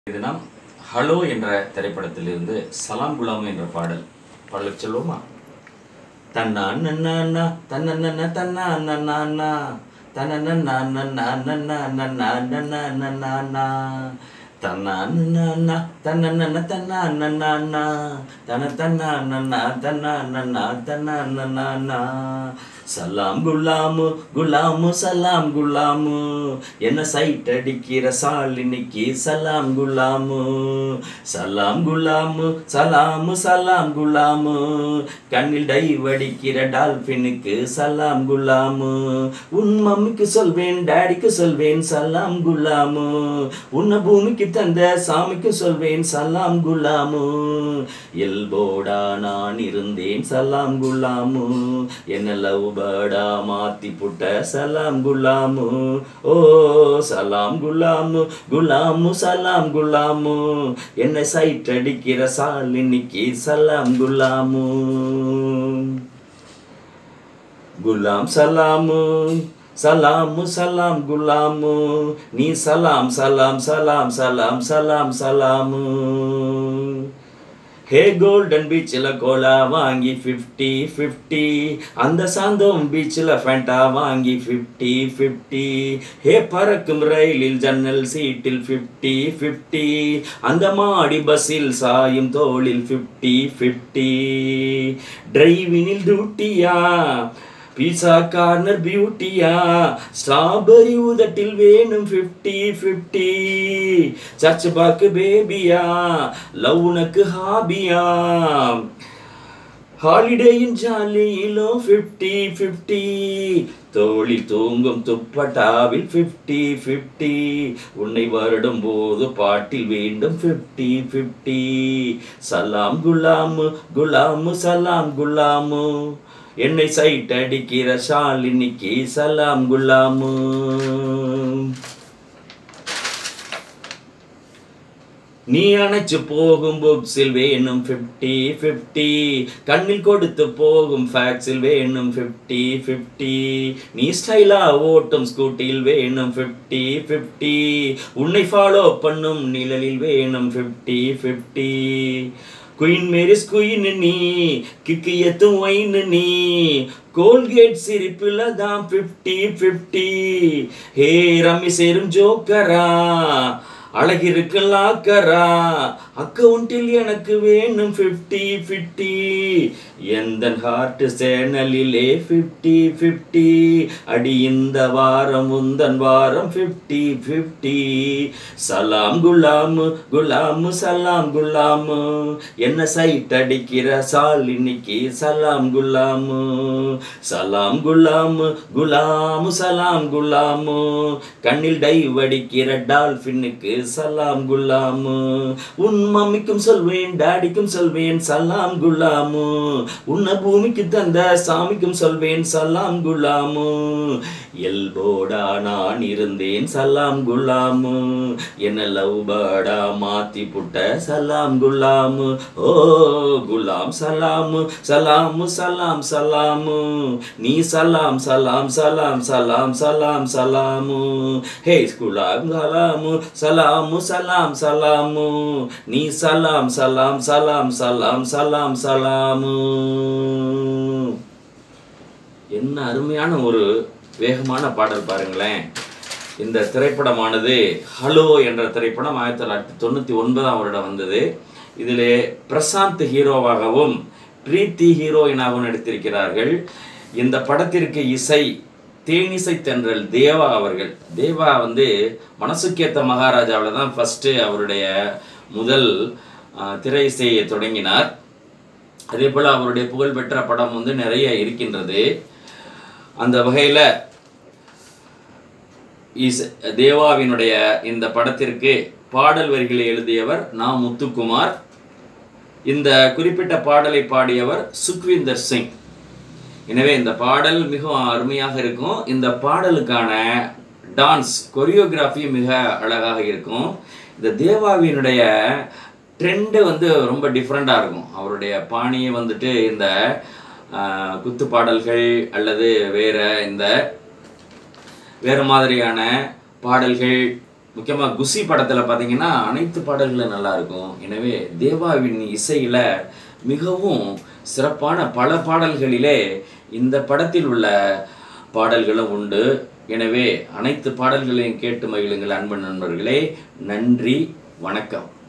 தினம் ஹலோ என்ற திரைப்படத்திலிருந்து சலாம் குலாம் என்ற பாடல் பாடலுக்கு சொல்லுவோமா தன்னா நன்னா தன்ன தன்னா நன்னா தன நன்னா நன்னா நன்னா நன்னா நன்னா நன்னா தன்னா நன்னா தன்ன நன்ன தன்னா நன்னா தன தன்னா நன்னா தன்னா நன்னா தன்னா நன்னா சலாம் குலாமு குலாமு சலாம் குலாமு என்ன சைட் அடிக்கிற சாலினிக்கு சலாம் குலாமு சலாம் குலாமு சலாமு சலாம் குலாமு கண்ணில் டை வடிக்கிற டால்பினுக்கு சலாம் குலாமு உன் மம்மிக்கு சொல்வேன் டாடிக்கு சொல்வேன் சலாம் குலாமு உன்னை பூமிக்கு தந்த சாமிக்கு சொல்வேன் சலாம் குலாமு எல்போடா நான் இருந்தேன் சலாம் குலாமு என்ன லவ் பேர்டா மாத்தி புட்ட சலாம் குலாமு ஓ சலாம் குலாமு குலாமு சலாம் குலாமு என்ன சைட் அடிக்கிற சாலினிக்கு சலாம் குலாமு குலாம் சலாமு சலாமு சலாம் குலாமு நீ சலாம் சலாம் சலாம் சலாம் சலாம் சலாமு ஹே கோல்டன் பீச்சில் கோலா வாங்கி ஃபிஃப்டி ஃபிஃப்டி அந்த சாந்தோம் பீச்சில் ஃபேண்டா வாங்கி ஃபிஃப்டி ஃபிஃப்டி ஹே பறக்கும் ரயிலில் ஜன்னல் சீட்டில் ஃபிஃப்டி ஃபிஃப்டி அந்த மாடி பஸ்ஸில் சாயும் தோளில் ஃபிஃப்டி ஃபிஃப்டி டிரைவினில் டியூட்டியா பீஸா கார்னர் பியூட்டியா ஸ்ட்ராபெரி உதட்டில் வேணும் ஃபிஃப்டி ஃபிஃப்டி சர்ச் பாக்கு பேபியா லவ் உனக்கு ஹாபியா ஹாலிடேயின் ஜாலியிலும் ஃபிஃப்டி ஃபிஃப்டி தோழி தூங்கும் துப்பட்டாவில் ஃபிஃப்டி ஃபிஃப்டி உன்னை வருடும் போது பாட்டில் வேண்டும் ஃபிஃப்டி ஃபிஃப்டி சலாம் குலாமு குலாமு சலாம் குலாமு என்னை சைட் அடிக்கிற ஷாலினிக்கு சலாம் குலாமு நீ அணைச்சு போகும் புக்ஸில் வேணும் ஃபிஃப்டி ஃபிஃப்டி கண்ணில் கொடுத்து போகும் ஃபேக்ஸில் வேணும் ஃபிஃப்டி ஃபிஃப்டி நீ ஸ்டைலா ஓட்டும் ஸ்கூட்டியில் வேணும் ஃபிஃப்டி ஃபிஃப்டி உன்னை ஃபாலோ பண்ணும் நிழலில் வேணும் fifty fifty queen Mary's queen நீ கிக்கு எத்தும் ஒயின் நீ கோல்கேட் சிரிப்புல தான் ஃபிஃப்டி ஃபிஃப்டி ஹே ரம்மி சேரும் ஜோக்கரா அழகிருக்கு லாக்கரா அக்கவுண்டில் எனக்கு வேணும் ஃபிஃப்டி ஃபிஃப்டி எந்த ஹார்ட் சேனலிலே ஃபிஃப்டி ஃபிஃப்டி அடி இந்த வாரம் உந்தன் வாரம் ஃபிஃப்டி ஃபிஃப்டி சலாம் குலாமு குலாமு சலாம் குலாமு என்ன சைட் அடிக்கிற சாலினிக்கு சலாம் குலாமு சலாம் குலாமு குலாமு சலாம் குலாமு கண்ணில் டை வடிக்கிற டால்ஃபினுக்கு சலாம் குலாமு உன் மம்மிக்கும் சொல்வேன் டாடிக்கும் சொல்வேன் சலாம் குலாமு உன்னை பூமிக்கு தந்த சாமிக்கும் சொல்வேன் சலாம் குலாமு எல்போடா நான் இருந்தேன் சலாம் குலாமு என்ன லவ் பேர்டா மாத்தி புட்ட சலாம் குலாமு ஓ குலாம் சலாமு சலாமு சலாம் சலாமு நீ சலாம் சலாம் சலாம் சலாம் சலாம் சலாமு ஹே குலாம் சலாமு சலாமு சலாம் சலாமு நீ சலாம் சலாம் சலாம் சலாம் சலாம் சலாமு என்ன அருமையான ஒரு வேகமான பாடல் பாருங்களேன் இந்த திரைப்படமானது ஹலோ என்ற திரைப்படம் ஆயிரத்தி தொள்ளாயிரத்தி தொண்ணூற்றி ஒன்பதாம் வருடம் வந்தது இதிலே பிரசாந்த் ஹீரோவாகவும் பிரீத்தி ஹீரோயினாகவும் நடித்திருக்கிறார்கள் இந்த படத்திற்கு இசை தேனிசை தென்றல் தேவா அவர்கள் தேவா வந்து மனசுக்கேத்த மகாராஜாவில் தான் ஃபஸ்ட்டு அவருடைய முதல் ஆஹ், திரை இசையை தொடங்கினார் அதே போல் அவருடைய புகழ்பெற்ற படம் வந்து நிறைய இருக்கின்றது அந்த வகையில் இஸ் தேவாவினுடைய இந்த படத்திற்கு பாடல் வரிகளை எழுதியவர் நா முத்துக்குமார் இந்த குறிப்பிட்ட பாடலை பாடியவர் சுக்விந்தர் சிங் எனவே இந்த பாடல் மிகவும் அருமையாக இருக்கும் இந்த பாடலுக்கான டான்ஸ் கொரியோகிராஃபி மிக அழகாக இருக்கும் இந்த தேவாவினுடைய ட்ரெண்டு வந்து ரொம்ப டிஃப்ரெண்ட்டாக இருக்கும் அவருடைய பாணியை வந்துட்டு இந்த ஆஹ், குத்து பாடல்கள் அல்லது வேற இந்த வேறு மாதிரியான பாடல்கள் முக்கியமாக குஷி படத்தில் பார்த்தீங்கன்னா அனைத்து பாடல்களும் நல்லா இருக்கும் எனவே தேவாவின் இசையில் மிகவும் சிறப்பான பல பாடல்களிலே இந்த படத்தில் உள்ள பாடல்களும் உண்டு எனவே அனைத்து பாடல்களையும் கேட்டு மகிழுங்கள் அன்பு நண்பர்களே நன்றி வணக்கம்